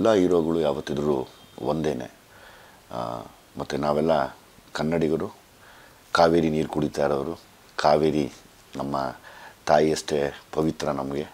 ನಾವೆಲ್ಲ ಹೀರೋಗಳು ಯಾವತ್ತಿದ್ರೂ ಒಂದೇ ಮತ್ತು ನಾವೆಲ್ಲ ಕನ್ನಡಿಗರು ಕಾವೇರಿ ನೀರು ಕುಡಿತಾ ಇರೋರು ಕಾವೇರಿ ನಮ್ಮ ತಾಯಿಯಷ್ಟೇ ಪವಿತ್ರ ನಮಗೆ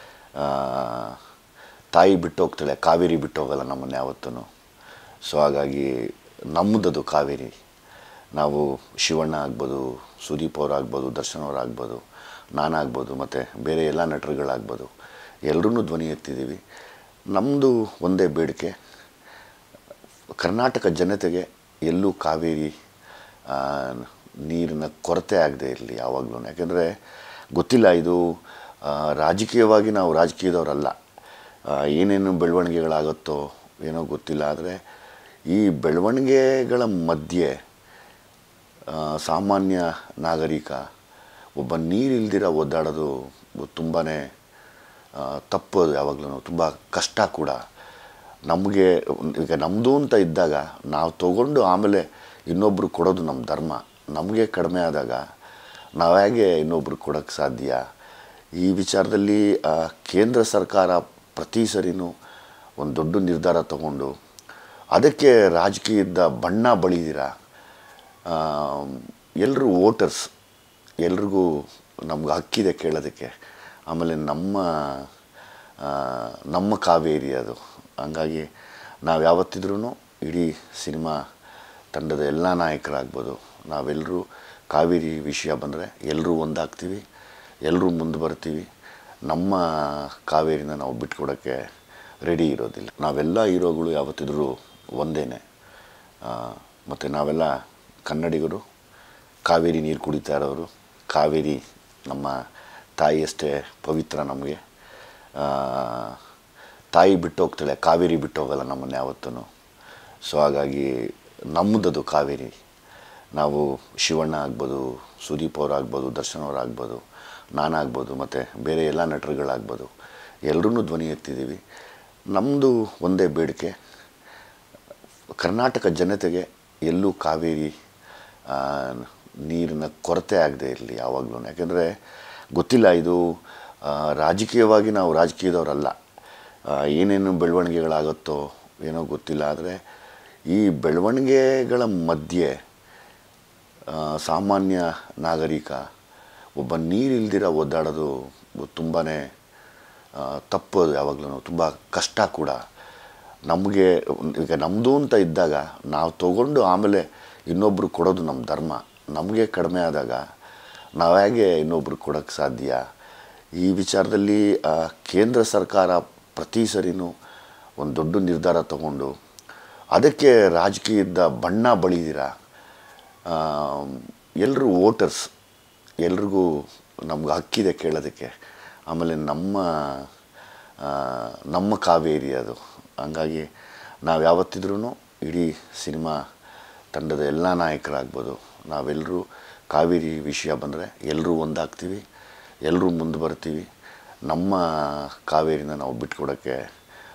ತಾಯಿ ಬಿಟ್ಟು ಹೋಗ್ತಾಳೆ ಕಾವೇರಿ ಬಿಟ್ಟು ಹೋಗಲ್ಲ ನಮ್ಮನ್ನು ಯಾವತ್ತೂ ಸೊ ಹಾಗಾಗಿ ನಮ್ಮದದು ಕಾವೇರಿ ನಾವು ಶಿವಣ್ಣ ಆಗ್ಬೋದು ಸುದೀಪ್ ಅವ್ರು ಆಗ್ಬೋದು ದರ್ಶನ್ ಅವ್ರು ಆಗ್ಬೋದು ನಾನಾಗ್ಬೋದು ಮತ್ತು ಬೇರೆ ಎಲ್ಲ ನಟರುಗಳಾಗ್ಬೋದು ಎಲ್ಲರೂ ಧ್ವನಿ ಎತ್ತಿದ್ದೀವಿ ನಮ್ಮದು ಒಂದೇ ಬೇಡಿಕೆ ಕರ್ನಾಟಕ ಜನತೆಗೆ ಎಲ್ಲೂ ಕಾವೇರಿ ಆ, ನೀರಿನ ಕೊರತೆ ಆಗದೆ ಇರಲಿ ಯಾವಾಗಲೂ ಯಾಕೆಂದರೆ ಗೊತ್ತಿಲ್ಲ ಇದು ಆ, ರಾಜಕೀಯವಾಗಿ ನಾವು ರಾಜಕೀಯದವರಲ್ಲ ಆ, ಏನೇನು ಬೆಳವಣಿಗೆಗಳಾಗುತ್ತೋ ಏನೋ ಗೊತ್ತಿಲ್ಲ ಆದರೆ ಈ ಬೆಳವಣಿಗೆಗಳ ಮಧ್ಯೆ ಆ, ಸಾಮಾನ್ಯ ನಾಗರಿಕ ಒಬ್ಬ ನೀರಿಲ್ದಿರ ಒದ್ದಾಡೋದು ತುಂಬಾ ತಪ್ಪು ಅದು ಯಾವಾಗಲೂ ತುಂಬ ಕಷ್ಟ ಕೂಡ ನಮಗೆ ಈಗ ನಮ್ಮದು ಅಂತ ಇದ್ದಾಗ ನಾವು ತಗೊಂಡು ಆಮೇಲೆ ಇನ್ನೊಬ್ರು ಕೊಡೋದು ನಮ್ಮ ಧರ್ಮ ನಮಗೆ ಕಡಿಮೆ ಆದಾಗ ನಾವು ಹೇಗೆ ಇನ್ನೊಬ್ರು ಕೊಡೋಕ್ಕೆ ಸಾಧ್ಯ ಈ ವಿಚಾರದಲ್ಲಿ ಆ, ಕೇಂದ್ರ ಸರ್ಕಾರ ಪ್ರತಿ ಸರಿನೂ ಒಂದು ದೊಡ್ಡ ನಿರ್ಧಾರ ತಗೊಂಡು ಅದಕ್ಕೆ ರಾಜಕೀಯದ ಬಣ್ಣ ಬಳಿದಿರ ಎಲ್ಲರೂ ವೋಟರ್ಸ್ ಎಲ್ರಿಗೂ ನಮ್ಗೆ ಹಕ್ಕಿದೆ ಕೇಳೋದಕ್ಕೆ ಆಮೇಲೆ ನಮ್ಮ ಆ, ನಮ್ಮ ಕಾವೇರಿ ಅದು ಹಂಗಾಗಿ ನಾವು ಯಾವತ್ತಿದ್ರೂ ಇಡೀ ಸಿನಿಮಾ ತಂಡದ ಎಲ್ಲ ನಾಯಕರಾಗ್ಬೋದು ನಾವೆಲ್ಲರೂ ಕಾವೇರಿ ವಿಷಯ ಬಂದರೆ ಎಲ್ಲರೂ ಒಂದಾಗ್ತೀವಿ ಎಲ್ಲರೂ ಮುಂದೆ ಬರ್ತೀವಿ ನಮ್ಮ ಕಾವೇರಿನ ನಾವು ಬಿಟ್ಕೊಡೋಕ್ಕೆ ರೆಡಿ ಇರೋದಿಲ್ಲ ನಾವೆಲ್ಲ ಹೀರೋಗಳು ಯಾವತ್ತಿದ್ರೂ ಒಂದೇ ಮತ್ತು ನಾವೆಲ್ಲ ಕನ್ನಡಿಗರು ಕಾವೇರಿ ನೀರು ಕುಡಿತಾ ಇರೋರು ಕಾವೇರಿ ನಮ್ಮ ತಾಯಿಯಷ್ಟೇ ಪವಿತ್ರ ನಮಗೆ ತಾಯಿ ಬಿಟ್ಟು ಹೋಗ್ತಾಳೆ ಕಾವೇರಿ ಬಿಟ್ಟು ಹೋಗಲ್ಲ ನಮ್ಮನ್ನು ಯಾವತ್ತೂ ಸೊ ಹಾಗಾಗಿ ನಮ್ಮದದು ಕಾವೇರಿ ನಾವು ಶಿವಣ್ಣ ಆಗ್ಬೋದು ಸುದೀಪ್ ಅವ್ರು ಆಗ್ಬೋದು ದರ್ಶನ್ ಅವ್ರು ಆಗ್ಬೋದು ನಾನಾಗ್ಬೋದು ಮತ್ತು ಬೇರೆ ಎಲ್ಲ ನಟರುಗಳಾಗ್ಬೋದು ಎಲ್ಲರೂ ಧ್ವನಿ ಎತ್ತಿದ್ದೀವಿ ನಮ್ಮದು ಒಂದೇ ಬೇಡಿಕೆ ಕರ್ನಾಟಕ ಜನತೆಗೆ ಎಲ್ಲೂ ಕಾವೇರಿ ಆ, ನೀರಿನ ಕೊರತೆ ಆಗದೆ ಇರಲಿ ಯಾವಾಗಲೂ ಯಾಕೆಂದರೆ ಗೊತ್ತಿಲ್ಲ ಇದು ಆ, ರಾಜಕೀಯವಾಗಿ ನಾವು ರಾಜಕೀಯದವರಲ್ಲ ಆ, ಏನೇನು ಬೆಳವಣಿಗೆಗಳಾಗುತ್ತೋ ಏನೋ ಗೊತ್ತಿಲ್ಲ ಆದರೆ ಈ ಬೆಳವಣಿಗೆಗಳ ಮಧ್ಯೆ ಆ, ಸಾಮಾನ್ಯ ನಾಗರಿಕ ಒಬ್ಬ ನೀರಿಲ್ದಿರ ಒದ್ದಾಡೋದು ತುಂಬಾ ತಪ್ಪು ಅದು ಯಾವಾಗಲೂ ತುಂಬ ಕಷ್ಟ ಕೂಡ ನಮಗೆ ಈಗ ನಮ್ಮದು ಅಂತ ಇದ್ದಾಗ ನಾವು ತಗೊಂಡು ಆಮೇಲೆ ಇನ್ನೊಬ್ರು ಕೊಡೋದು ನಮ್ಮ ಧರ್ಮ ನಮಗೆ ಕಡಿಮೆ ಆದಾಗ ನಾವು ಹೇಗೆ ಇನ್ನೊಬ್ರು ಕೊಡೋಕ್ಕೆ ಸಾಧ್ಯ ಈ ವಿಚಾರದಲ್ಲಿ ಆ, ಕೇಂದ್ರ ಸರ್ಕಾರ ಪ್ರತಿ ಸರಿನೂ ಒಂದು ದೊಡ್ಡ ನಿರ್ಧಾರ ತಗೊಂಡು ಅದಕ್ಕೆ ರಾಜಕೀಯದ ಬಣ್ಣ ಬಳಿದಿರ ಎಲ್ಲರೂ ವೋಟರ್ಸ್ ಎಲ್ರಿಗೂ ನಮ್ಗೆ ಹಕ್ಕಿದೆ ಕೇಳೋದಕ್ಕೆ ಆಮೇಲೆ ನಮ್ಮ ಆ, ನಮ್ಮ ಕಾವೇರಿ ಅದು ಹಂಗಾಗಿ ನಾವು ಯಾವತ್ತಿದ್ರೂ ಇಡೀ ಸಿನಿಮಾ ತಂಡದ ಎಲ್ಲ ನಾಯಕರಾಗ್ಬೋದು ನಾವೆಲ್ಲರೂ ಕಾವೇರಿ ವಿಷಯ ಬಂದರೆ ಎಲ್ಲರೂ ಒಂದಾಗ್ತೀವಿ ಎಲ್ಲರೂ ಮುಂದೆ ಬರ್ತೀವಿ ನಮ್ಮ ಕಾವೇರಿನ ನಾವು ಬಿಟ್ಕೊಡೋಕ್ಕೆ